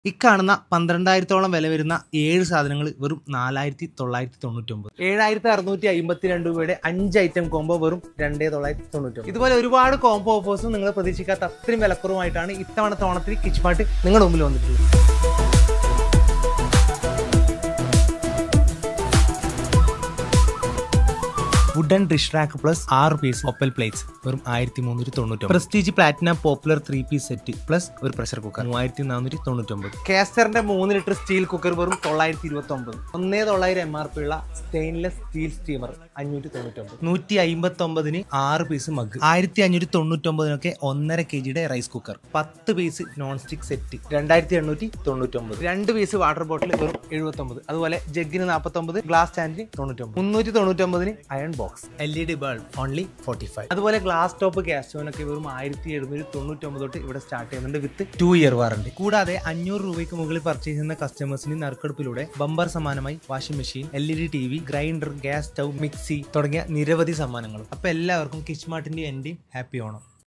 ഇക്കാണുന്ന പന്ത്രണ്ടായിരത്തോളം വില വരുന്ന ഏഴ് സാധനങ്ങൾ വെറും നാലായിരത്തി തൊള്ളായിരത്തി തൊണ്ണൂറ്റി ഒമ്പത് ഏഴായിരത്തി അറുന്നൂറ്റി അമ്പത്തി രണ്ട് രൂപയുടെ അഞ്ച് ഐറ്റം കോംബോ വെറും രണ്ടേ തൊള്ളായിരത്തി തൊണ്ണൂറ്റി ഒമ്പത് ഇതുപോലെ ഒരുപാട് കോംബോ ഓഫേഴ്സും നിങ്ങൾ പ്രതീക്ഷിക്കാത്ത അത്രയും വിലക്കുറവായിട്ടാണ് ഇത്തവണത്തെ ഓണത്തിൽ കിച്ച് പാട്ട് നിങ്ങളുടെ മുമ്പിൽ വന്നിട്ടുള്ളത് വുഡൻ ഡിഷ് റാക്ക് പ്ലസ് ആറ് പീസ് ഒപ്പൽ പ്ലേറ്റ്സ് വെറും ആയിരത്തി മുന്നൂറ്റി തൊണ്ണൂറ്റി prestige platinum popular three piece set plus ഒരു പ്രഷർ കുക്കർ മൂവായിരത്തി നാനൂറ്റി തൊണ്ണൂറ്റി ഒമ്പത് കാസ്റ്ററിന്റെ മൂന്ന് ലിറ്റർ സ്റ്റീൽ കുക്കർ വെറും തൊള്ളായിരത്തി ഇരുപത്തി ഒമ്പത് ഒന്നേ തൊള്ളായിരം എം ആർ പി ഉള്ള സ്റ്റെയിൻലെസ് സ്റ്റീൽ സ്റ്റീമർ അഞ്ഞൂറ്റി തൊണ്ണൂറ്റി ഒമ്പത് നൂറ്റി അമ്പത്തി ഒമ്പതിന് ആറ് പീസ് മഗ് ആയിരത്തി അഞ്ഞൂറ്റി തൊണ്ണൂറ്റി ഒമ്പതിനൊക്കെ ഒന്നര കെ ജിയുടെ റൈസ് കുക്കർ പത്ത് പീസ് നോൺ സ്റ്റിക് സെറ്റ് രണ്ടായിരത്തി എണ്ണൂറ്റി തൊണ്ണൂറ്റി ഒമ്പത് രണ്ട് പീസ് വാട്ടർ ബോട്ടിൽ വെറും എഴുപത്തി ഒമ്പത് അതുപോലെ ജഗ്ഗിന് നാൽപ്പത്തി ഒമ്പത് ഗ്ലാസ് സ്റ്റാൻഡിന് തൊണ്ണൂറ്റി ഒമ്പത് മുന്നൂറ്റി തൊണ്ണൂറ്റി ഒമ്പതിന് iron box L E D bulb only forty five അതുപോലെ ഗ്ലാസ് ടോപ്പ് ഗ്യാസ്റ്റോനൊക്കെ വെറും ആയിരത്തി എഴുന്നൂറ്റി തൊണ്ണൂറ്റി ഒമ്പത് തൊട്ട് ഇവിടെ സ്റ്റാർട്ട് ചെയ്യുന്നുണ്ട് വിത്ത് ടു ഇയർ വാറണ്ടി കൂടാതെ അഞ്ഞൂറ് രൂപയ്ക്ക് മുകളിൽ പർച്ചേസ് ചെയ്യുന്ന കസ്റ്റമേഴ്സിന് നറുക്കെടുപ്പിലൂടെ ബമ്പർ സമ്മാനമായി washing machine L E D T V grinder gas stove mixie തുടങ്ങിയ നിരവധി സമ്മാനങ്ങളും അപ്പൊ എല്ലാവർക്കും കിച്ച് മാർട്ടിന്റെ എന്റെയും ഹാപ്പി ഓണം